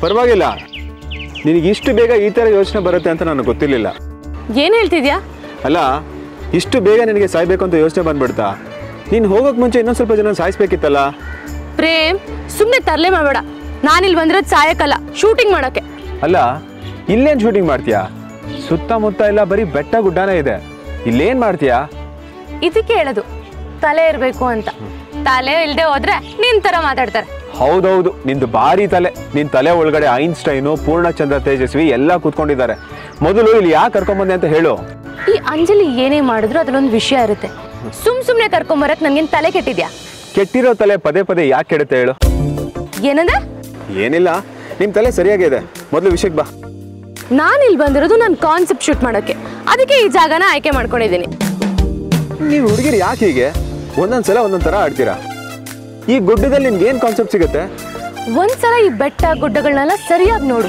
ಪರವಾಗಿಲ್ಲ ನಿನಗೆ ಇಷ್ಟು ಬೇಗ ಈ ಥರ ಯೋಚನೆ ಬರುತ್ತೆ ಅಂತ ನನಗೆ ಗೊತ್ತಿರಲಿಲ್ಲ ಏನ್ ಹೇಳ್ತಿದ್ಯಾ ಅಲ್ಲ ಇಷ್ಟು ಬೇಗ ನಿನಗೆ ಸಾಯ್ಬೇಕು ಅಂತ ಯೋಚನೆ ಬಂದ್ಬಿಡ್ತಾ ನೀನು ಹೋಗೋಕೆ ಮುಂಚೆ ಇನ್ನೊಂದು ಸ್ವಲ್ಪ ಜನ ಸಾಯಿಸ್ಬೇಕಿತ್ತಲ್ಲ ಪ್ರೇಮ್ ಸುಮ್ನೆ ತರ್ಲೆ ಮಾಡಬೇಡ ನಾನಿಲ್ಲಿ ಬಂದಿರೋದು ಸಾಯಕ್ಕಲ್ಲ ಶೂಟಿಂಗ್ ಮಾಡಕ್ಕೆ ಅಲ್ಲ ಇಲ್ಲೇನು ಶೂಟಿಂಗ್ ಮಾಡ್ತೀಯಾ ಸುತ್ತಮುತ್ತ ಎಲ್ಲ ಬರೀ ಬೆಟ್ಟ ಗುಡ್ಡನೇ ಇದೆ ಇಲ್ಲೇನು ಮಾಡ್ತೀಯಾ ಇದಕ್ಕೆ ಹೇಳೋದು ತಲೆ ಇರಬೇಕು ಅಂತ ತಲೆ ಇಲ್ಲದೆ ಹೋದ್ರೆ ನಿನ್ ತರ ಮಾತಾಡ್ತಾರೆ ಹೌದೌದು ನಿಂದು ಭಾರಿ ತಲೆ ನಿನ್ ತಲೆ ಒಳಗಡೆ ಐನ್ಸ್ಟೈನು ಪೂರ್ಣಚಂದ್ರ ತೇಜಸ್ವಿ ಎಲ್ಲ ಕೂತ್ಕೊಂಡಿದ್ದಾರೆ ಮೊದಲು ಇಲ್ಲಿ ಯಾಕೆ ಕರ್ಕೊಂಬಂದೆ ಅಂತ ಹೇಳು ಈ ಅಂಜಲಿ ಏನೇ ಮಾಡಿದ್ರು ಅದ್ರಲ್ಲೊಂದು ವಿಷಯ ಇರುತ್ತೆ ಸುಮ್ ಸುಮ್ನೆ ಕರ್ಕೊಂಬರಕ್ ನನ್ಗೇನ್ ತಲೆ ಕೆಟ್ಟಿದ್ಯಾ ಕೆಟ್ಟಿರೋ ತಲೆ ಪದೇ ಪದೇ ಯಾಕೆ ಕೆಡುತ್ತೆ ಹೇಳು ಏನಂದ್ರೆ ಏನಿಲ್ಲ ನಿಮ್ ತಲೆ ಸರಿಯಾಗಿದೆ ಮೊದಲು ವಿಷಯಕ್ಕೆ ಬಾ ನಾನು ಇಲ್ಲಿ ಬಂದಿರೋದು ನನ್ನ ಕಾನ್ಸೆಪ್ಟ್ ಶೂಟ್ ಮಾಡೋಕ್ಕೆ ಅದಕ್ಕೆ ಈ ಜಾಗನ ಆಯ್ಕೆ ಮಾಡ್ಕೊಂಡಿದ್ದೀನಿ ನೀವು ಹುಡುಗಿರು ಯಾಕೆ ಹೀಗೆ ಒಂದೊಂದ್ ಸಲ ಒಂದೊಂದ್ ಥರ ಆಡ್ತೀರಾ ಈ ಗುಡ್ಡದಲ್ಲಿ ನಿಮ್ಗೆ ಏನು ಕಾನ್ಸೆಪ್ಟ್ ಸಿಗುತ್ತೆ ಒಂದ್ಸಲ ಈ ಬೆಟ್ಟ ಗುಡ್ಡಗಳನ್ನೆಲ್ಲ ಸರಿಯಾಗಿ ನೋಡು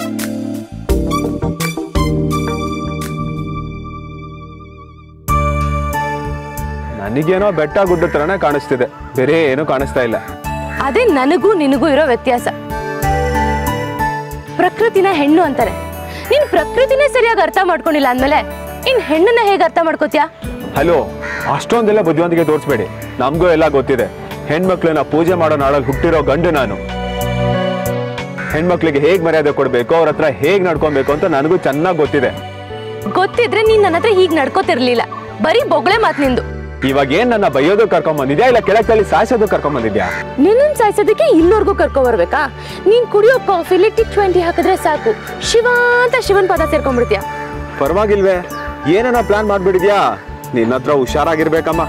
ನನಗೇನೋ ಬೆಟ್ಟ ಗುಡ್ಡ ಥರನೇ ಕಾಣಿಸ್ತಿದೆ ಬೇರೆ ಏನೂ ಕಾಣಿಸ್ತಾ ಇಲ್ಲ ಅದೇ ನನಗೂ ನಿನಗೂ ಇರೋ ವ್ಯತ್ಯಾಸ ಪ್ರಕೃತಿನ ಹೆಣ್ಣು ಅಂತಾರೆ ನೀನ್ ಪ್ರಕೃತಿನೇ ಸರಿಯಾಗಿ ಅರ್ಥ ಮಾಡ್ಕೊಂಡಿಲ್ಲ ಅಂದ್ಮೇಲೆ ಇನ್ ಹೆಣ್ಣನ್ನ ಹೇಗೆ ಅರ್ಥ ಮಾಡ್ಕೋತ್ಯಾ ಹಲೋ ಅಷ್ಟೊಂದೆಲ್ಲ ಬುದ್ಧಿವಂತಿಕೆ ತೋರಿಸ್ಬೇಡಿ ನಮಗೂ ಎಲ್ಲ ಗೊತ್ತಿದೆ ಹೆಣ್ಮಕ್ಳನ್ನ ಪೂಜೆ ಮಾಡೋ ನಾಳಲ್ಲಿ ಹುಟ್ಟಿರೋ ಗಂಡು ನಾನು ಹೆಣ್ಮಕ್ಳಿಗೆ ಹೇಗ್ ಮರ್ಯಾದೆ ಕೊಡ್ಬೇಕು ಅವ್ರ ಹತ್ರ ಹೇಗ್ ನಡ್ಕೊಬೇಕು ಅಂತ ನನಗೂ ಚೆನ್ನಾಗಿ ಗೊತ್ತಿದೆ ಗೊತ್ತಿದ್ರೆ ನೀನ್ ನನ್ನ ಹತ್ರ ಹೀಗ್ ನಡ್ಕೋತಿರ್ಲಿಲ್ಲ ಬರೀ ಬೊಗಳೆ ಮಾತ್ ನಿಂದು ಇವಾಗ ಏನ್ ನನ್ನ ಬೈಯೋದು ಕರ್ಕೊಂಡ್ ಬಂದಿದ್ಯಾ ಇಲ್ಲ ಕೆಳಗ್ ತಳ್ಳಿ ಸಾಯಿಸೋದು ಕರ್ಕೊಂಡ್ ಬಂದಿದ್ಯಾ ನಿನ್ನನ್ ಸಾಯಿಸೋದಕ್ಕೆ ಇಲ್ಲೋರ್ಗೂ ಕರ್ಕೊ ಬರ್ಬೇಕಾ ನೀನ್ ಕುಡಿಯೋ ಕಾಫಿಲಿ ಟಿ ಟ್ವೆಂಟಿ ಹಾಕಿದ್ರೆ ಸಾಕು ಶಿವ ಅಂತ ಶಿವನ್ ಪದ ಸೇರ್ಕೊಂಡ್ಬಿಡ್ತೀಯ ಪರವಾಗಿಲ್ವೇ ಏನನ್ನ ಪ್ಲಾನ್ ಮಾಡ್ಬಿಡಿದ್ಯಾ ನಿನ್ನ ಹತ್ರ ಹುಷಾರಾಗಿರ್ಬೇಕಮ್ಮ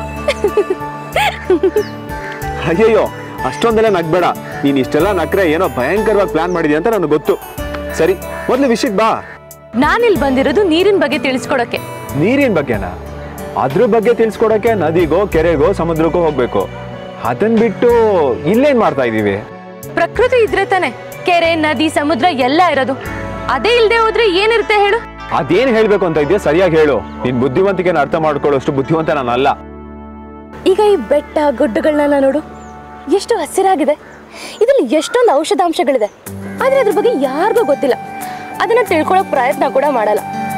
ಅಯ್ಯಯ್ಯೋ ಅಷ್ಟೊಂದೆಲ್ಲ ನಗ್ಬೇಡ ನೀನ್ ಇಷ್ಟೆಲ್ಲ ನಕ್ರೆ ಏನೋ ಭಯಂಕರವಾಗಿ ಪ್ಲಾನ್ ಮಾಡಿದ್ಯಾ ಅಂತ ನನಗೆ ಗೊತ್ತು ಸರಿ ಮೊದ್ಲು ವಿಷಯಕ್ಕೆ ಬಾ ನಾನಿಲ್ಲಿ ಬಂದಿರೋದು ನೀರಿನ ಬಗ್ಗೆ ತಿಳಿಸ್ಕೊಡಕ್ಕೆ ನೀರಿನ ಬಗ್ಗೆನಾ ಅದ್ರ ಬಗ್ಗೆ ತಿಳ್ಸ್ಕೊಡಕ್ಕೆ ನದಿಗೋ ಕೆರೆಗೋ ಸಮುದ್ರಕ್ಕೋ ಹೋಗ್ಬೇಕು ಅದನ್ ಬಿಟ್ಟು ಇಲ್ಲೇನ್ ಮಾಡ್ತಾ ಇದೀವಿ ಪ್ರಕೃತಿ ಇದ್ರೆ ತಾನೆ ಕೆರೆ ನದಿ ಸಮುದ್ರ ಎಲ್ಲ ಇರೋದು ಅದೇ ಇಲ್ದೆ ಹೋದ್ರೆ ಏನಿರುತ್ತೆ ಹೇಳು ಅದೇನ್ ಹೇಳ್ಬೇಕು ಅಂತ ಇದೆಯಾ ಸರಿಯಾಗಿ ಹೇಳು ನಿನ್ ಬುದ್ಧಿವಂತಿಕೆನ ಅರ್ಥ ಮಾಡ್ಕೊಳ್ಳೋಷ್ಟು ಬುದ್ಧಿವಂತ ನಾನಲ್ಲ ಈಗ ಈ ಬೆಟ್ಟ ಗುಡ್ಡಗಳನ್ನೆಲ್ಲ ನೋಡು ಎಷ್ಟು ಹಸಿರಾಗಿದೆ ಇದ್ರಲ್ಲಿ ಎಷ್ಟೊಂದು ಔಷಧಾಂಶಗಳಿದೆ ಆದ್ರೆ ಅದ್ರ ಬಗ್ಗೆ ಯಾರಿಗೂ ಗೊತ್ತಿಲ್ಲ ಅದನ್ನ ತಿಳ್ಕೊಳ್ಳೋ ಪ್ರಯತ್ನ ಕೂಡ ಮಾಡಲ್ಲ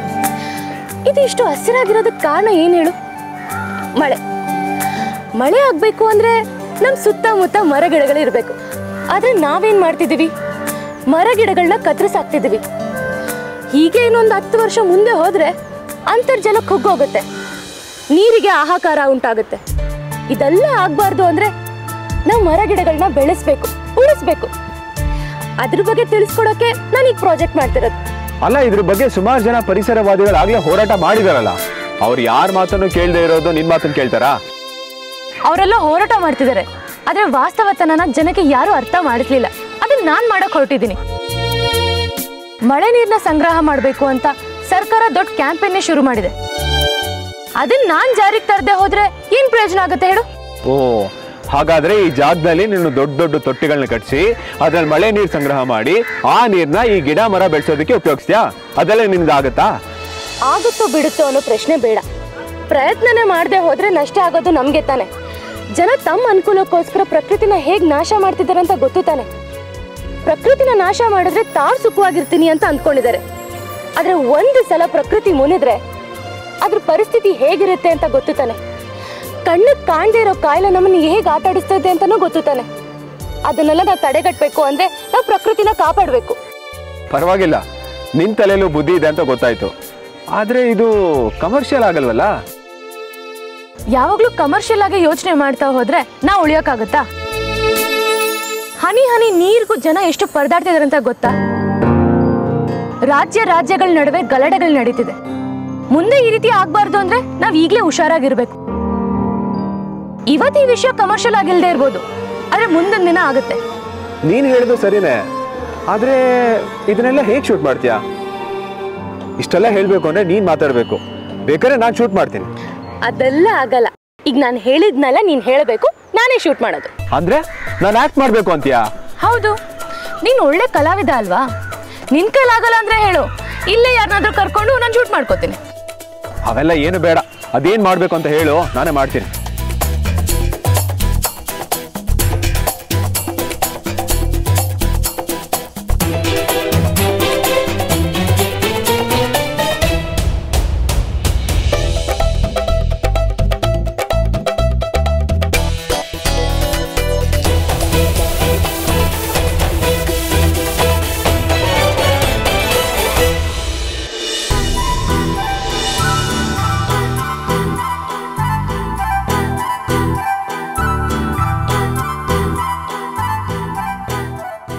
ಇದು ಇಷ್ಟು ಹಸಿರಾಗಿರೋದಕ್ಕೆ ಕಾರಣ ಏನ್ ಹೇಳು ಮಳೆ ಮಳೆ ಆಗ್ಬೇಕು ಅಂದ್ರೆ ನಮ್ ಸುತ್ತಮುತ್ತ ಮರಗಿಡಗಳು ಇರಬೇಕು ಆದ್ರೆ ನಾವೇನ್ ಮಾಡ್ತಿದೀವಿ ಮರಗಿಡಗಳನ್ನ ಕತ್ತರಿಸಾಕ್ತಿದೀವಿ ಹೀಗೆ ಇನ್ನೊಂದು ಹತ್ತು ವರ್ಷ ಮುಂದೆ ಹೋದ್ರೆ ಅಂತರ್ಜಲ ಕುಗ್ಗೋಗುತ್ತೆ ನೀರಿಗೆ ಹಾಹಾಕಾರ ಉಂಟಾಗುತ್ತೆ ಇದೆಲ್ಲ ಆಗ್ಬಾರ್ದು ಅಂದ್ರೆ ನಾವು ಮರ ಗಿಡಗಳನ್ನ ಬೆಳೆಸ್ಬೇಕು ಉಳಿಸ್ಬೇಕು ಅದ್ರ ಬಗ್ಗೆ ತಿಳಿಸ್ಕೊಡೋಕೆ ನಾನು ಈಗ ಪ್ರಾಜೆಕ್ಟ್ ಮಾಡ್ತಿರೋದು ಅಲ್ಲ ಇದ್ರ ಬಗ್ಗೆ ಸುಮಾರು ಜನ ಪರಿಸರವಾದಿಗಳು ಆಗ್ಲೇ ಹೋರಾಟ ಮಾಡಿದಾರಲ್ಲ ಅವ್ರು ಯಾರ ಮಾತನ್ನು ಕೇಳದೆ ಇರೋದು ನಿನ್ ಮಾತನ್ನು ಕೇಳ್ತಾರಾ ಅವರೆಲ್ಲ ಹೋರಾಟ ಮಾಡ್ತಿದ್ದಾರೆ ಆದ್ರೆ ವಾಸ್ತವತನನ ಜನಕ್ಕೆ ಯಾರು ಅರ್ಥ ಮಾಡಿಸ್ಲಿಲ್ಲ ಅದನ್ನ ನಾನ್ ಮಾಡಕ್ ಹೊರಟಿದ್ದೀನಿ ಮಳೆ ನೀರ್ನ ಸಂಗ್ರಹ ಮಾಡಬೇಕು ಅಂತ ಸರ್ಕಾರ ದೊಡ್ಡ ಕ್ಯಾಂಪೇನ್ನೇ ಶುರು ಮಾಡಿದೆ ಅದನ್ನ ನಾನ್ ಜಾರಿಗೆ ತರದೆ ಹೋದ್ರೆ ಏನ್ ಪ್ರಯೋಜನ ಆಗುತ್ತೆ ಹೇಳು ಓ ಹಾಗಾದ್ರೆ ಈ ಜಾಗದಲ್ಲಿ ನೀನು ದೊಡ್ಡ ದೊಡ್ಡ ತೊಟ್ಟಿಗಳನ್ನ ಕಟ್ಸಿ ಅದ್ರಲ್ಲಿ ಮಳೆ ನೀರು ಸಂಗ್ರಹ ಮಾಡಿ ಆ ನೀರ್ನ ಈ ಗಿಡ ಮರ ಬೆಳೆಸೋದಕ್ಕೆ ಉಪಯೋಗಿಸ್ತೀಯಾ ಅದೆಲ್ಲ ನಿಮ್ದು ಆಗತ್ತಾ ಆಗುತ್ತೋ ಬಿಡುತ್ತೋ ಅನ್ನೋ ಪ್ರಶ್ನೆ ಬೇಡ ಪ್ರಯತ್ನನೇ ಮಾಡದೆ ಹೋದ್ರೆ ನಷ್ಟ ಆಗೋದು ನಮ್ಗೆ ತಾನೆ ಜನ ತಮ್ಮ ಅನುಕೂಲಕ್ಕೋಸ್ಕರ ಪ್ರಕೃತಿನ ಹೇಗ್ ನಾಶ ಮಾಡ್ತಿದ್ದಾರೆ ಅಂತ ಗೊತ್ತು ತಾನೆ ಪ್ರಕೃತಿನ ನಾಶ ಮಾಡಿದ್ರೆ ತಾವ್ ಸುಖವಾಗಿರ್ತೀನಿ ಅಂತ ಅಂದ್ಕೊಂಡಿದ್ದಾರೆ ಆದ್ರೆ ಒಂದು ಸಲ ಪ್ರಕೃತಿ ಮುನಿದ್ರೆ ಅದ್ರ ಪರಿಸ್ಥಿತಿ ಹೇಗಿರುತ್ತೆ ಅಂತ ಗೊತ್ತು ತಾನೆ ಕಣ್ಣಿಗೆ ಕಾಣದೇ ಇರೋ ಕಾಯಿಲೆ ನಮ್ಮನ್ನ ಹೇಗೆ ಆಟ ಆಡಿಸ್ತದೆ ಅಂತನೂ ಗೊತ್ತು ತಾನೆ ಅದನ್ನೆಲ್ಲ ನಾವು ತಡೆಗಟ್ಟಬೇಕು ಅಂದ್ರೆ ನಾವು ಪ್ರಕೃತಿನ ಕಾಪಾಡಬೇಕು ಪರವಾಗಿಲ್ಲ ನಿನ್ ತಲೆಯಲ್ಲೂ ಬುದ್ಧಿ ಇದೆ ಅಂತ ಗೊತ್ತಾಯ್ತು ಆದ್ರೆ ಇದು ಕಮರ್ಷಿಯಲ್ ಆಗಲ್ವಲ್ಲ ಯಾವಾಗ್ಲೂ ಕಮರ್ಷಿಯಲ್ ಆಗಿ ಯೋಚನೆ ಮಾಡ್ತಾ ಹೋದ್ರೆ ನಾವು ಉಳಿಯೋಕ್ಕಾಗತ್ತಾ ಹನಿ ಹನಿ ನೀರಿಗೂ ಜನ ಎಷ್ಟು ಪರದಾಡ್ತಿದಾರೆ ಅಂತ ಗೊತ್ತಾ ರಾಜ್ಯ ರಾಜ್ಯಗಳ ನಡುವೆ ಗಲಾಟೆಗಳು ನಡೀತಿದೆ ಮುಂದೆ ಈ ರೀತಿ ಆಗ್ಬಾರ್ದು ಅಂದ್ರೆ ನಾವ್ ಈಗ್ಲೇ ಹುಷಾರಾಗಿರ್ಬೇಕು ಇವತ್ತು ಈ ವಿಷಯ ಕಮರ್ಷಿಯಲ್ ಆಗಿಲ್ದೇ ಇರ್ಬೋದು ಆದ್ರೆ ಮುಂದಿನ ದಿನ ಆಗುತ್ತೆ ನೀನ್ ಹೇಳಿದ್ದು ಸರಿನೇ ಆದ್ರೆ ಇದನ್ನೆಲ್ಲ ಹೇಗ್ ಶೂಟ್ ಮಾಡ್ತೀಯಾ ಇಷ್ಟೆಲ್ಲ ಹೇಳ್ಬೇಕು ಅಂದ್ರೆ ನೀನ್ ಮಾತಾಡ್ಬೇಕು ಬೇಕಾದ್ರೆ ನಾನು ಶೂಟ್ ಮಾಡ್ತೀನಿ ಅದೆಲ್ಲ ಆಗಲ್ಲ ಈಗ ನಾನು ಹೇಳಿದ್ನಲ್ಲ ನೀನ್ ಹೇಳಬೇಕು ನಾನೇ ಶೂಟ್ ಮಾಡೋದು ಅಂದ್ರೆ ನಾನು ಆಕ್ಟ್ ಮಾಡ್ಬೇಕು ಅಂತೀಯಾ ಹೌದು ನೀನು ಒಳ್ಳೆ ಕಲಾವಿದ ಅಲ್ವಾ ನಿನ್ ಕೈಲಾಗಲ್ಲ ಅಂದ್ರೆ ಹೇಳು ಇಲ್ಲೇ ಯಾರನ್ನಾದ್ರೂ ಕರ್ಕೊಂಡು ನಾನು ಶೂಟ್ ಮಾಡ್ಕೋತೀನಿ ಅವೆಲ್ಲ ಏನು ಬೇಡ ಅದೇನ್ ಮಾಡ್ಬೇಕು ಅಂತ ಹೇಳು ನಾನೇ ಮಾಡ್ತೀನಿ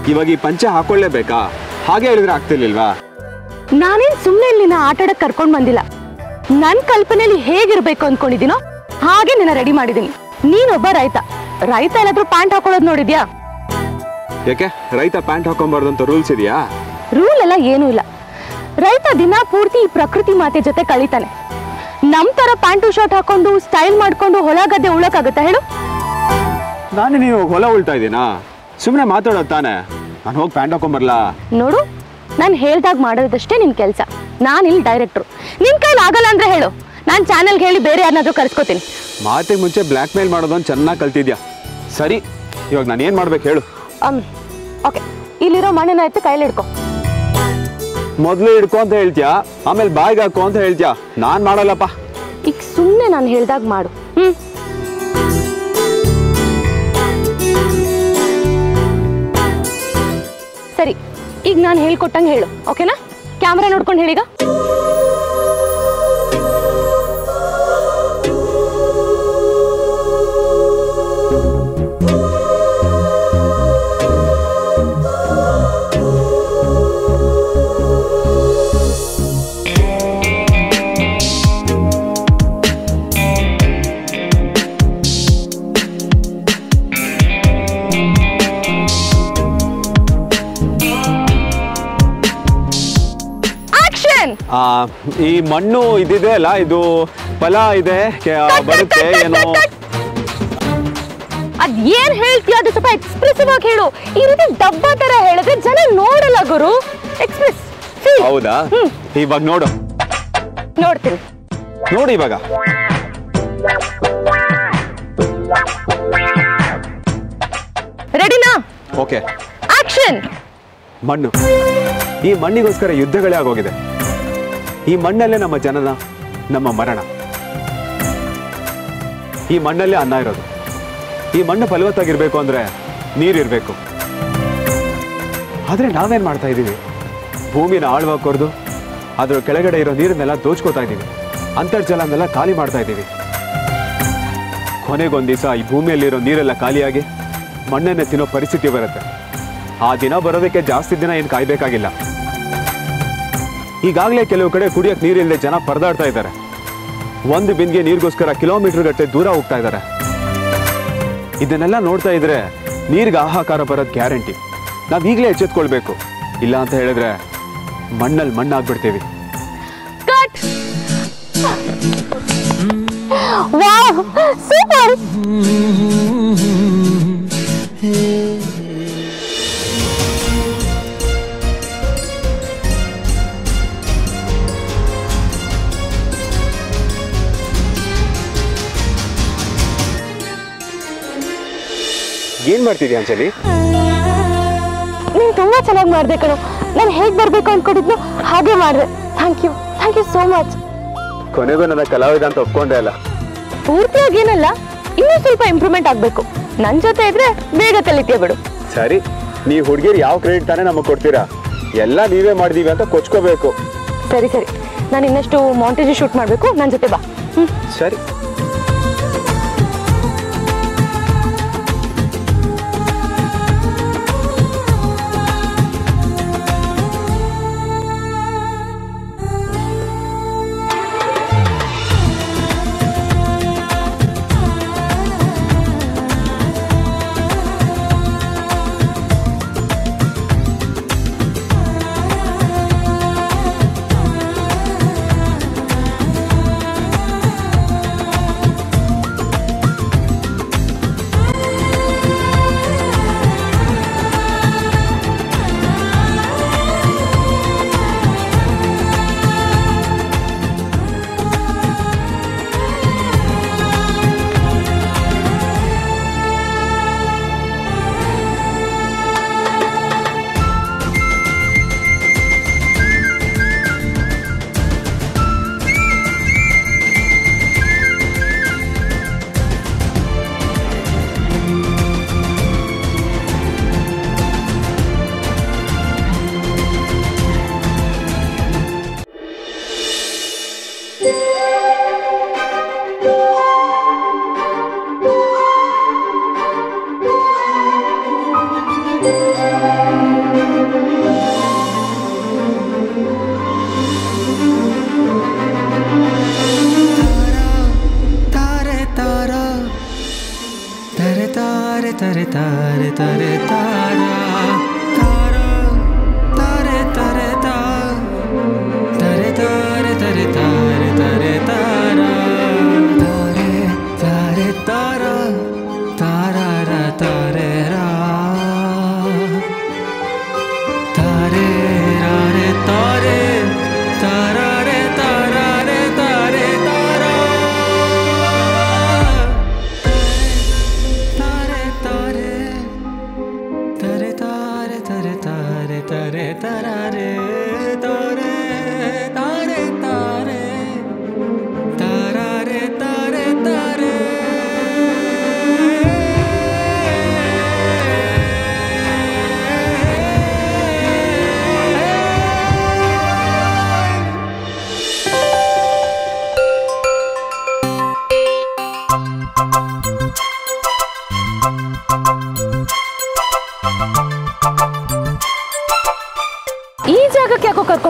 ಇವಾಗ ಈ ಪಂಚೆ ಹಾಕೊಳ್ಳೇಬೇಕಾ ಹಾಗೆ ಹೇಳಿದ್ರೆ ಆಗ್ತಿರ್ಲಿಲ್ವಾ ನಾನೇನ್ ಸುಮ್ಮನೆ ಇಲ್ಲಿ ನಿನ್ನ ಆಟ ಆಡಕ್ ಕರ್ಕೊಂಡ್ ಬಂದಿಲ್ಲ ನನ್ ಕಲ್ಪನೆಯಲ್ಲಿ ಹೇಗಿರ್ಬೇಕು ಅನ್ಕೊಂಡಿದ್ದೀನೋ ಹಾಗೆ ನಿನ್ನ ರೆಡಿ ಮಾಡಿದೀನಿ ನೀನೊಬ್ಬ ರೈತ ರೈತ ಎಲ್ಲಾದ್ರೂ ಪ್ಯಾಂಟ್ ಹಾಕೊಳ್ಳೋದು ನೋಡಿದ್ಯಾ ಯಾಕೆ ರೈತ ಪ್ಯಾಂಟ್ ಹಾಕೊಂಬಾರ್ದು ಅಂತ ರೂಲ್ಸ್ ಇದೆಯಾ ರೂಲ್ ಎಲ್ಲ ಏನೂ ಇಲ್ಲ ರೈತ ದಿನ ಪೂರ್ತಿ ಈ ಪ್ರಕೃತಿ ಮಾತೆ ಜೊತೆ ಕಳೀತಾನೆ ನಮ್ ತರ ಪ್ಯಾಂಟು ಶರ್ಟ್ ಹಾಕೊಂಡು ಸ್ಟೈಲ್ ಮಾಡ್ಕೊಂಡು ಹೊಲ ಗದ್ದೆ ಉಳಕ್ಕಾಗತ್ತಾ ಹೇಳು ನಾನು ನೀವು ಹೊಲ ಉಳ್ತಾ ಇದ್ದೀನಾ ಸುಮ್ಮನೆ ಮಾತಾಡೋದು ತಾನೆ ನಾನು ಹೋಗಿ ಪ್ಯಾಂಟ್ ಹಾಕೊಂಬರ್ಲಾ ನೋಡು ನಾನು ಹೇಳ್ದಾಗ ಮಾಡೋದಷ್ಟೇ ನಿನ್ ಕೆಲಸ ನಾನು ಇಲ್ಲಿ ಡೈರೆಕ್ಟ್ರು ನಿನ್ ಕೈಲಿ ಆಗಲ್ಲ ಅಂದ್ರೆ ಹೇಳು ನಾನು ಚಾನೆಲ್ಗೆ ಹೇಳಿ ಬೇರೆ ಯಾರನ್ನಾದ್ರೂ ಕರ್ಸ್ಕೊತೀನಿ ಮಾತಿಗೆ ಮುಂಚೆ ಬ್ಲ್ಯಾಕ್ ಮೇಲ್ ಮಾಡೋದೊಂದು ಚೆನ್ನಾಗಿ ಕಲ್ತಿದ್ಯಾ ಸರಿ ಇವಾಗ ನಾನು ಏನು ಮಾಡ್ಬೇಕು ಹೇಳು ಓಕೆ ಇಲ್ಲಿರೋ ಮಣ್ಣನ್ನ ಎತ್ತು ಕೈಲಿ ಹಿಡ್ಕೊ ಮೊದಲು ಹಿಡ್ಕೊ ಅಂತ ಹೇಳ್ತೀಯಾ ಆಮೇಲೆ ಬಾಯಿಗೆ ಹಾಕೋ ಅಂತ ಹೇಳ್ತೀಯಾ ನಾನು ಮಾಡಲ್ಲಪ್ಪ ಈಗ ಸುಮ್ಮನೆ ನಾನು ಹೇಳ್ದಾಗ ಮಾಡು ಹ್ಮ್ ಸರಿ ಈಗ ನಾನು ಹೇಳ್ಕೊಟ್ಟಂಗೆ ಹೇಳು ಓಕೆನಾ ಕ್ಯಾಮ್ರಾ ನೋಡ್ಕೊಂಡು ಹೇಳೀಗ ಆಕ್ಷನ್ ಆ, ಈ ಮಣ್ಣು ಇದಿದೆ ಅಲ್ಲ ಇದು ಫಲ ಇದೆ ಕೆ- ಬರುತ್ತೆ ಏನೋ ಅದ್ ಏನ್ ಹೇಳ್ತೀಯ ಅದು ಸ್ವಲ್ಪ ಎಕ್ಸ್ಪ್ರೆಸಿವ್ ಆಗಿ ಹೇಳು ಈ ರೀತಿ ಡಬ್ಬ ತರ ಹೇಳಿದ್ರೆ ಜನ ನೋಡಲ್ಲ ಗುರು ಎಕ್ಸ್ಪ್ರೆಸ್ ಹೌದಾ ಇವಾಗ ನೋಡು ನೋಡ್ತೀನಿ ನೋಡು ಇವಾಗ ರೆಡಿನಾ ಓಕೆ ಆಕ್ಷನ್ ಮಣ್ಣು ಈ ಮಣ್ಣಿಗೋಸ್ಕರ ಯುದ್ಧಗಳೇ ಆಗೋಗಿದೆ ಈ ಮಣ್ಣಲ್ಲೇ ನಮ್ಮ ಜನನ ನಮ್ಮ ಮರಣ ಈ ಮಣ್ಣಲ್ಲೇ ಅನ್ನ ಇರೋದು ಈ ಮಣ್ಣು ಫಲವತ್ತಾಗಿರ್ಬೇಕು ಅಂದ್ರೆ ನೀರಿರ್ಬೇಕು ಆದ್ರೆ ನಾವೇನ್ ಮಾಡ್ತಾ ಇದ್ದೀವಿ ಭೂಮಿನ ಆಳ್ವಾಗಿ ಕೊರೆದು ಅದ್ರ ಕೆಳಗಡೆ ಇರೋ ನೀರನ್ನೆಲ್ಲ ದೋಚ್ಕೋತಾ ಇದ್ದೀವಿ ಅಂತರ್ಜಲನೆಲ್ಲ ಖಾಲಿ ಮಾಡ್ತಾ ಇದ್ದೀವಿ ಕೊನೆಗೊಂದ್ ದಿವಸ ಈ ಭೂಮಿಯಲ್ಲಿರೋ ನೀರೆಲ್ಲ ಖಾಲಿಯಾಗಿ ಮಣ್ಣನ್ನೇ ತಿನ್ನೋ ಪರಿಸ್ಥಿತಿ ಬರುತ್ತೆ ಆ ದಿನ ಬರೋದಕ್ಕೆ ಜಾಸ್ತಿ ದಿನ ಏನು ಕಾಯ್ಬೇಕಾಗಿಲ್ಲ ಈಗಾಗಲೇ ಕೆಲವು ಕಡೆ ಕುಡಿಯಕ್ಕೆ ನೀರಿಲ್ಲದೆ ಜನ ಪರದಾಡ್ತಾ ಇದ್ದಾರೆ ಒಂದು ಬಿಂದಿಗೆ ನೀರಿಗೋಸ್ಕರ ಕಿಲೋಮೀಟರ್ ಗಟ್ಟೆ ದೂರ ಹೋಗ್ತಾ ಇದ್ದಾರೆ ಇದನ್ನೆಲ್ಲ ನೋಡ್ತಾ ಇದ್ರೆ ನೀರಿಗೆ ಆಹಾಕಾರ ಬರೋದು ಗ್ಯಾರಂಟಿ ನಾವು ಈಗಲೇ ಎಚ್ಚೆತ್ಕೊಳ್ಬೇಕು ಇಲ್ಲ ಅಂತ ಹೇಳಿದ್ರೆ ಮಣ್ಣಲ್ಲಿ ಮಣ್ಣಾಗ್ಬಿಡ್ತೀವಿ ಕಟ್ ವಾವ್ ಸೂಪರ್ ಏನ್ ಮಾಡ್ತಿದ್ಯಾ ಅಂಜಲಿ ನೀನು ತುಂಬಾ ಚೆನ್ನಾಗಿ ಮಾಡಿದೆ ಕಣೋ ನಾನು ಹೇಗೆ ಬರಬೇಕು ಅನ್ಕೊಂಡಿದ್ನೋ ಹಾಗೆ ಮಾಡಿದೆ thank you thank you so much ಕೊನೆಗೂ ನನ್ನ ಕಲಾವಿದ ಅಂತ ಒಪ್ಕೊಂಡೆ ಅಲ್ಲ ಪೂರ್ತಿಯಾಗಿ ಏನಲ್ಲ ಇನ್ನೂ ಸ್ವಲ್ಪ ಇಂಪ್ರೂವ್ಮೆಂಟ್ ಆಗಬೇಕು ನನ್ನ ಜೊತೆ ಇದ್ರೆ ಬೇಗ ಕಲಿತೀಯ ಬಿಡು ಸರಿ ನೀವು ಹುಡುಗಿರು ಯಾವ ಕ್ರೆಡಿಟ್ ತಾನೇ ನಮಗೆ ಕೊಡ್ತೀರಾ ಎಲ್ಲ ನೀವೇ ಮಾಡಿದೀವಿ ಅಂತ ಕೊಚ್ಕೋಬೇಕು ಸರಿ ಸರಿ ನಾನು ಇನ್ನಷ್ಟು ಮಾಂಟೇಜ್ ಶೂಟ್ ಮಾಡಬೇಕು ನನ್ನ ಜೊತೆ ಬಾ ಹ್ಞೂ ಸರಿ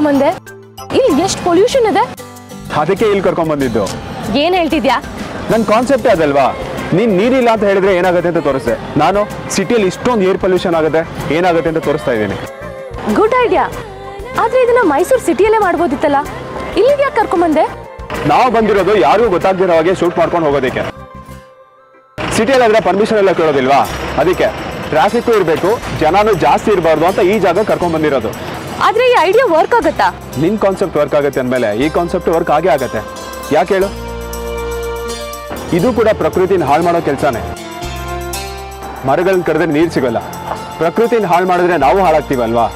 ಕರ್ಕೊಂಬಂದೆ ಇಲ್ಲಿ ಎಷ್ಟು ಪೊಲ್ಯೂಷನ್ ಇದೆ ಅದಕ್ಕೆ ಇಲ್ಲಿ ಕರ್ಕೊಂಡ್ ಬಂದಿದ್ದು ಏನ್ ಹೇಳ್ತಿದ್ಯಾ ನನ್ನ ಕಾನ್ಸೆಪ್ಟೇ ಅದಲ್ವಾ ನೀನ್ ನೀರಿಲ್ಲ ಅಂತ ಹೇಳಿದ್ರೆ ಏನಾಗುತ್ತೆ ಅಂತ ತೋರಿಸ್ದೆ ನಾನು ಸಿಟಿಯಲ್ಲಿ ಇಷ್ಟೊಂದು ಏರ್ ಪೊಲ್ಯೂಷನ್ ಆಗುತ್ತೆ ಏನಾಗುತ್ತೆ ಅಂತ ತೋರಿಸ್ತಾ ಇದ್ದೀನಿ ಗುಡ್ ಐಡಿಯಾ ಆದ್ರೆ ಇದನ್ನ ಮೈಸೂರು ಸಿಟಿಯಲ್ಲೇ ಮಾಡ್ಬೋದಿತ್ತಲ್ಲ ಇಲ್ಲಿಗೆ ಯಾಕೆ ಕರ್ಕೊಂಬಂದೆ ನಾವು ಬಂದಿರೋದು ಯಾರಿಗೂ ಗೊತ್ತಾಗ್ದಿರೋ ಹಾಗೆ ಶೂಟ್ ಮಾಡ್ಕೊಂಡು ಹೋಗೋದಕ್ಕೆ ಸಿಟಿಯಲ್ಲಿ ಆದ್ರೆ ಪರ್ಮಿಷನ್ ಎಲ್ಲ ಕೇಳೋದಿಲ್ವಾ ಅದಕ್ಕೆ ಟ್ರಾಫಿಕ್ಕು ಇರಬೇಕು ಜನನೂ ಜಾಸ್ತಿ ಇರಬಾರ್ದು ಅಂತ ಈ ಜಾಗ ಕರ್ಕೊಂಡ್ ಬಂದಿರೋದು ಆದ್ರೆ ಈ ಐಡಿಯಾ ವರ್ಕ್ ಆಗುತ್ತಾ ನಿನ್ ಕಾನ್ಸೆಪ್ಟ್ ವರ್ಕ್ ಆಗುತ್ತೆ ಅಂದಮೇಲೆ ಈ ಕಾನ್ಸೆಪ್ಟ್ ವರ್ಕ್ ಆಗೇ ಆಗತ್ತೆ ಯಾಕೆ ಹೇಳು ಇದು ಕೂಡ ಪ್ರಕೃತಿನ ಹಾಳು ಮಾಡೋ ಕೆಲಸನೇ ಮರಗಳನ್ನ ಕಡಿದ್ರೆ ನೀರು ಸಿಗಲ್ಲ ಪ್ರಕೃತಿನ ಹಾಳು ಮಾಡಿದ್ರೆ ನಾವು ಹಾಳಾಗ್ತೀವಲ್ವಾ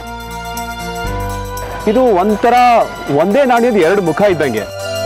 ಇದು ಒಂಥರ ಒಂದೇ ನಾಣ್ಯದ ಎರಡು ಮುಖ ಇದ್ದಂಗೆ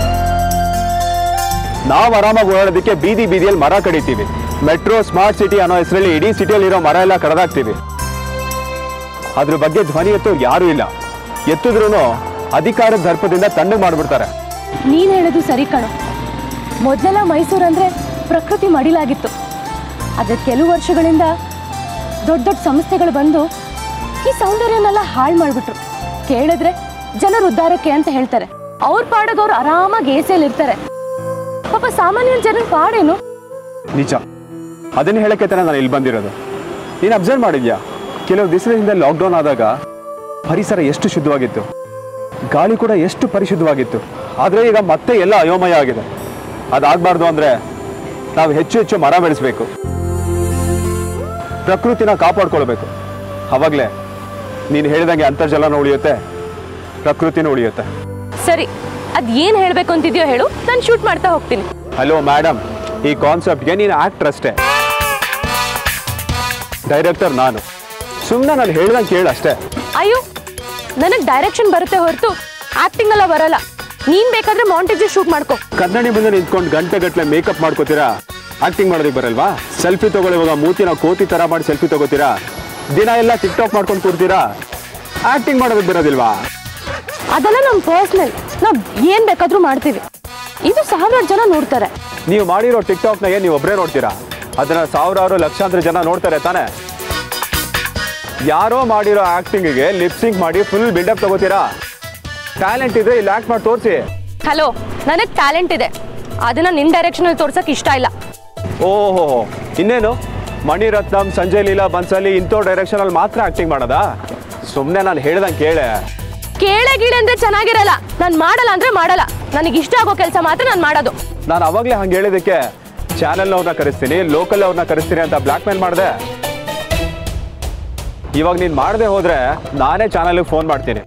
ನಾವು ಆರಾಮಾಗಿ ಓಡಾಡೋದಕ್ಕೆ ಬೀದಿ ಬೀದಿಯಲ್ಲಿ ಮರ ಕಡಿತೀವಿ ಮೆಟ್ರೋ ಸ್ಮಾರ್ಟ್ ಸಿಟಿ ಅನ್ನೋ ಹೆಸರಲ್ಲಿ ಇಡೀ ಸಿಟಿಯಲ್ಲಿರೋ ಮರ ಎಲ್ಲ ಕಡ್ದಾಕ್ತೀವಿ ಅದ್ರ ಬಗ್ಗೆ ಧ್ವನಿ ಎತ್ತೋರು ಯಾರೂ ಇಲ್ಲ ಎತ್ತಿದ್ರು ಅಧಿಕಾರದ ದರ್ಪದಿಂದ ತಣ್ಣಗೆ ಮಾಡಿಬಿಡ್ತಾರೆ ನೀನ್ ಹೇಳೋದು ಸರಿ ಕಣೋ ಮೊದಲೆಲ್ಲ ಮೈಸೂರು ಅಂದ್ರೆ ಪ್ರಕೃತಿ ಮಡಿಲಾಗಿತ್ತು ಆದ್ರೆ ಕೆಲವು ವರ್ಷಗಳಿಂದ ದೊಡ್ಡ ದೊಡ್ಡ ಸಂಸ್ಥೆಗಳು ಬಂದು ಈ ಸೌಂದರ್ಯನೆಲ್ಲ ಹಾಳು ಮಾಡ್ಬಿಟ್ರು ಕೇಳಿದ್ರೆ ಜನರು ಉದ್ಧಾರಕ್ಕೆ ಅಂತ ಹೇಳ್ತಾರೆ ಅವ್ರ ಪಾಡದವ್ರು ಆರಾಮಾಗಿ ಎಸಿಯಲ್ಲಿ ಇರ್ತಾರೆ ಪಾಪ ಸಾಮಾನ್ಯ ಜನರ ಪಾಡೇನು ನಿಜ ಅದನ್ನ ಹೇಳಕ್ಕೆ ತಾನೇ ನಾನು ಇಲ್ಲಿ ಬಂದಿರೋದು ನೀನು ಅಬ್ಸರ್ವ್ ಮಾಡಿದ್ಯಾ ಕೆಲವು ದಿವಸದ ಹಿಂದೆ ಲಾಕ್ಡೌನ್ ಆದಾಗ ಪರಿಸರ ಎಷ್ಟು ಶುದ್ಧವಾಗಿತ್ತು ಗಾಳಿ ಕೂಡ ಎಷ್ಟು ಪರಿಶುದ್ಧವಾಗಿತ್ತು ಆದರೆ ಈಗ ಮತ್ತೆ ಎಲ್ಲ ಅಯೋಮಯ ಆಗಿದೆ ಅದಾಗಬಾರ್ದು ಅಂದರೆ ನಾವು ಹೆಚ್ಚು ಹೆಚ್ಚು ಮರ ಬೆಳೆಸಬೇಕು ಪ್ರಕೃತಿನ ಕಾಪಾಡ್ಕೊಳ್ಬೇಕು ಅವಾಗಲೇ ನೀನು ಹೇಳಿದಂಗೆ ಅಂತರ್ಜಲನ ಉಳಿಯುತ್ತೆ ಪ್ರಕೃತಿನೂ ಉಳಿಯುತ್ತೆ ಸರಿ ಅದ್ ಏನ್ ಹೇಳ್ಬೇಕು ಅಂತಿದ್ಯೋ ಹೇಳು ನಾನು ಶೂಟ್ ಮಾಡ್ತಾ ಹೋಗ್ತೀನಿ ಹಲೋ ಮೇಡಮ್ ಈ ಕಾನ್ಸೆಪ್ಟ್ಗೆ ನೀನು ಆಕ್ಟರ್ ಅಷ್ಟೇ ಡೈರೆಕ್ಟರ್ ನಾನು ಸುಮ್ಮನೆ ನಾನು ಹೇಳ್ದಂಗೆ ಕೇಳು ಅಷ್ಟೇ ಅಯ್ಯೋ ನನಗ್ ಡೈರೆಕ್ಷನ್ ಬರುತ್ತೆ ಹೊರತು ಆಕ್ಟಿಂಗ್ ಎಲ್ಲ ಬರಲ್ಲ ನೀನ್ ಬೇಕಾದ್ರೆ ಮಾಂಟೇಜ್ ಶೂಟ್ ಮಾಡ್ಕೋ ಕನ್ನಡಿ ಮುಂದೆ ನಿಂತ್ಕೊಂಡು ಗಂಟೆ ಗಟ್ಟಲೆ ಮೇಕಪ್ ಮಾಡ್ಕೋತೀರಾ ಆಕ್ಟಿಂಗ್ ಮಾಡೋದಕ್ಕೆ ಬರಲ್ವಾ ಸೆಲ್ಫಿ ತಗೊಳ್ಳುವಾಗ ಮೂತಿನ ಕೋತಿ ತರ ಮಾಡಿ ಸೆಲ್ಫಿ ತಗೋತೀರಾ ದಿನ ಎಲ್ಲ ಟಿಕ್ ಟಾಕ್ ಮಾಡ್ಕೊಂಡು ಕೂರ್ತೀರಾ ಆಕ್ಟಿಂಗ್ ಮಾಡೋದಕ್ಕೆ ಬರೋದಿಲ್ವಾ ಅದೆಲ್ಲ ನಮ್ ಪರ್ಸ್ನಲ್ ನಾವ್ ಏನ್ ಬೇಕಾದ್ರೂ ಮಾಡ್ತೀವಿ ಇದು ಸಾವಿರಾರು ಜನ ನೋಡ್ತಾರೆ ನೀವು ಮಾಡಿರೋ ಟಿಕ್ ಟಾಕ್ನಾಗೆ ನೀವು ಒಬ್ಬರೇ ನೋಡ್ತೀರಾ ಅದನ್ನ ಸಾವಿರಾರು ಲಕ್ಷಾಂತರ ಜನ ನೋಡ್ತಾರೆ ತಾನೇ ಯಾರೋ ಮಾಡಿರೋ ಆಕ್ಟಿಂಗಿಗೆ ಲಿಪ್ಸಿಂಗ್ ಮಾಡಿ ಫುಲ್ ಬಿಲ್ಡಪ್ ತಗೋತೀರಾ ಟ್ಯಾಲೆಂಟ್ ಇದ್ರೆ ಇಲ್ಲಿ ಆಕ್ಟ್ ಮಾಡಿ ತೋರಿಸಿ ಹಲೋ ನನಗ್ ಟ್ಯಾಲೆಂಟ್ ಇದೆ ಅದನ್ನ ನಿನ್ ಡೈರೆಕ್ಷನ್ ಅಲ್ಲಿ ತೋರ್ಸಕ್ ಇಷ್ಟ ಇಲ್ಲ ಓಹೋ ಇನ್ನೇನು ಮಣಿರತ್ನಂ ಸಂಜಯ್ ಲೀಲಾ ಬನ್ಸಲಿ ಇಂಥೋ ಡೈರೆಕ್ಷನ್ ಅಲ್ಲಿ ಮಾತ್ರ ಆಕ್ಟಿಂಗ್ ಮಾಡೋದಾ ಸುಮ್ಮನೆ ನಾನು ಹೇಳ್ದಂಗೆ ಕೇಳೆ ಕೇಳೆ ಗೀಳೆ ಅಂದ್ರೆ ಚೆನ್ನಾಗಿರಲ್ಲ ನಾನ್ ಮಾಡಲ್ಲ ಅಂದ್ರೆ ಮಾಡಲ್ಲ ನನಗೆ ಇಷ್ಟ ಆಗೋ ಕೆಲಸ ಮಾತ್ರ ನಾನು ಮಾಡೋದು ನಾನು ಅವಾಗಲೇ ಹಂಗೆ ಹೇಳಿದಕ್ಕೆ ಚಾನೆಲ್ನವ್ರನ್ನ ಕರೆಸ್ತೀನಿ ಲೋಕಲ್ ಅವ್ರನ್ನ ಕರೆಸ್ತೀನಿ ಅಂತ ಬ್ಲ್ಯಾಕ್ ಮೇಲ್ ಮಾಡಿದೆ ಇವಾಗ ನೀನು ಮಾಡದೆ ಹೋದ್ರೆ ನಾನೇ ಚಾನಲ್ಗೆ ಫೋನ್ ಮಾಡ್ತೀನಿ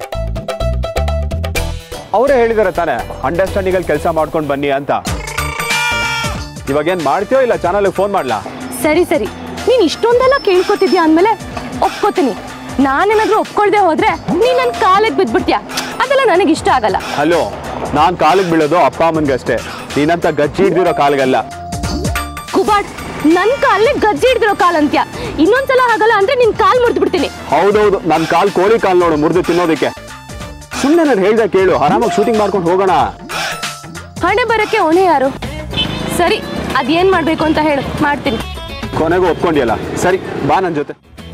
ಅವರೇ ಹೇಳಿದಾರೆ ತಾನೇ ಅಂಡರ್ಸ್ಟ್ಯಾಂಡಿಂಗಲ್ಲಿ ಕೆಲಸ ಮಾಡ್ಕೊಂಡು ಬನ್ನಿ ಅಂತ ಇವಾಗ ಏನು ಮಾಡ್ತೀಯೋ ಇಲ್ಲ ಚಾನಲ್ಗೆ ಫೋನ್ ಮಾಡ್ಲಾ ಸರಿ ಸರಿ ನೀನ್ ಇಷ್ಟೊಂದೆಲ್ಲ ಕೇಳ್ಕೊತಿದ್ಯಾ ಅಂದ್ಮೇಲೆ ಒಪ್ಕೋತೀನಿ ನಾನೇನಾದ್ರೂ ಒಪ್ಕೊಳ್ದೆ ಹೋದ್ರೆ ನೀನ್ ನನ್ ಕಾಲಿಗೆ ಬಿದ್ಬಿಡ್ತೀಯ ಅದೆಲ್ಲ ನನಗೆ ಇಷ್ಟ ಆಗಲ್ಲ ಹಲೋ ನಾನು ಕಾಲಿಗೆ ಬೀಳೋದು ಅಪ್ಪ ಅಮ್ಮನಿಗೆ ಅಷ್ಟೇ ನೀನಂತ ಗಚ್ಚಿ ಹಿಡ್ದಿರೋ ಕಾಲಿಗಲ್ಲ ಕುಬಾಡ್ ನನ್ ಕಾಲಿಗೆ ಗಜ್ಜಿ ಹಿಡ್ದಿರೋ ಕಾಲ್ ಅಂತ್ಯ ಇನ್ನೊಂದ್ಸಲ ಆಗಲ್ಲ ಅಂದ್ರೆ ನಿನ್ ಕಾಲ್ ಮುರಿದು ಬಿಡ್ತೀನಿ ಹೌದೌದು ನನ್ನ ಕಾಲ್ ಕೋಳಿ ಕಾಲ್ ನೋಡು ಮುರಿದು ತಿನ್ನೋದಕ್ಕೆ ಸುಮ್ಮನೆ ನಾನು ಹೇಳ್ದೆ ಕೇಳು ಆರಾಮಾಗಿ ಶೂಟಿಂಗ್ ಮಾಡ್ಕೊಂಡು ಹೋಗೋಣ ಹಣೆ ಬರಕ್ಕೆ ಹೊಣೆ ಯಾರು ಸರಿ ಅದೇನ್ ಮಾಡ್ಬೇಕು ಅಂತ ಹೇಳು ಮಾಡ್ತೀನಿ ಕೊನೆಗೂ ಒಪ್ಕೊಂಡಿಯಲ್ಲ ಸರಿ ಬಾ ನನ್ನ ಜೊತೆ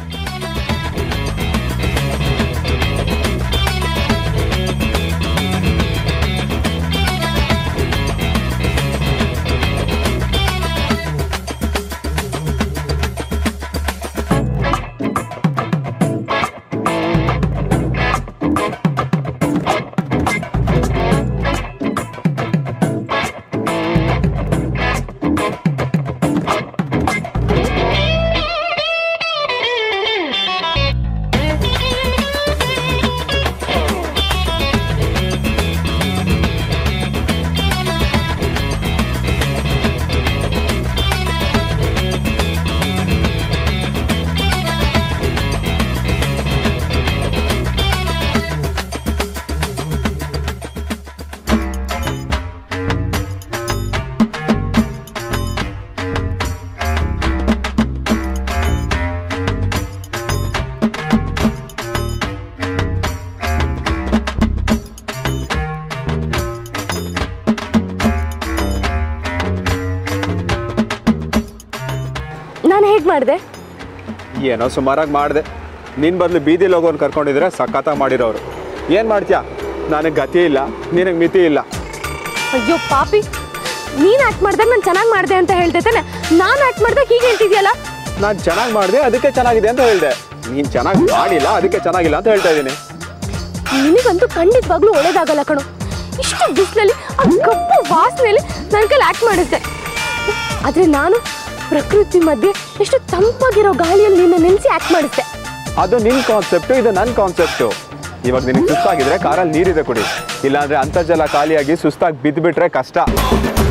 ನಾನು ಹೇಗ್ ಮಾಡಿದೆ ಏನೋ ಸುಮಾರಾಗಿ ಮಾಡಿದೆ ನಿನ್ನ ಬದಲು ಬೀದಿಲಿ ಹೋಗೋನ್ ಕರ್ಕೊಂಡಿದ್ರೆ ಸಖತ್ತಾಗಿ ಮಾಡಿರೋರು ಏನು ಮಾಡ್ತೀಯಾ ನನಗೆ ಗತಿ ಇಲ್ಲ ನಿನಗೆ ಮಿತಿ ಇಲ್ಲ ಅಯ್ಯೋ ಪಾಪಿ ನೀನ್ ಆಕ್ಟ್ ಮಾಡ್ದಾಗ ನಾನು ಚೆನ್ನಾಗಿ ಮಾಡಿದೆ ಅಂತ ಹೇಳ್ದೆ ತಾನೆ ನಾನು ಆಕ್ಟ್ ಮಾಡ್ದಾಗ ಹೀಗೆ ಹೇಳ್ತಿದ್ಯಲ್ಲ ನಾನು ಚೆನ್ನಾಗಿ ಮಾಡಿದೆ ಅದಕ್ಕೆ ಚೆನ್ನಾಗಿದೆ ಅಂತ ಹೇಳಿದೆ ನೀನು ಚೆನ್ನಾಗಿ ಮಾಡಿಲ್ಲ ಅದಕ್ಕೆ ಚೆನ್ನಾಗಿಲ್ಲ ಅಂತ ಹೇಳ್ತಾ ಇದ್ದೀನಿ ನಿನಗಂತೂ ಖಂಡಿತವಾಗ್ಲೂ ಒಳ್ಳೇದಾಗಲ್ಲ ಕಣು ಇಷ್ಟು ಬಿಸಿಲಲ್ಲಿ ಆ ಕಪ್ಪು ವಾಸನೆಯಲ್ಲಿ ನನ್ನ ಕೈಲಿ ಆಕ್ಟ್ ಮಾಡಿದ್ದೆ ಆದ್ರೆ ನಾನು ಪ್ರಕೃತಿ ಮಧ್ಯೆ ಎಷ್ಟು ತಂಪಾಗಿರೋ ಗಾಳಿಯಲ್ಲಿ ನಿನ್ನ ನೆನೆಸಿ ಆಕ್ಟ್ ಮಾಡಿದ್ದೆ ಅದು ನಿನ್ನ ಕಾನ್ಸೆಪ್ಟು ಇದು ನನ್ನ ಕಾನ್ಸೆಪ್ಟು ಇವಾಗ ನಿನಗೆ ಸುಸ್ತಾಗಿದ್ರೆ ಕಾರಲ್ಲಿ ನೀರಿದೆ ಕುಡಿ ಇಲ್ಲಾಂದ್ರೆ ಅಂತರ್ಜಲ ಖಾಲಿಯಾಗಿ ಸುಸ್ತಾಗಿ ಬಿದ್ದುಬಿಟ್ರೆ ಕಷ್ಟ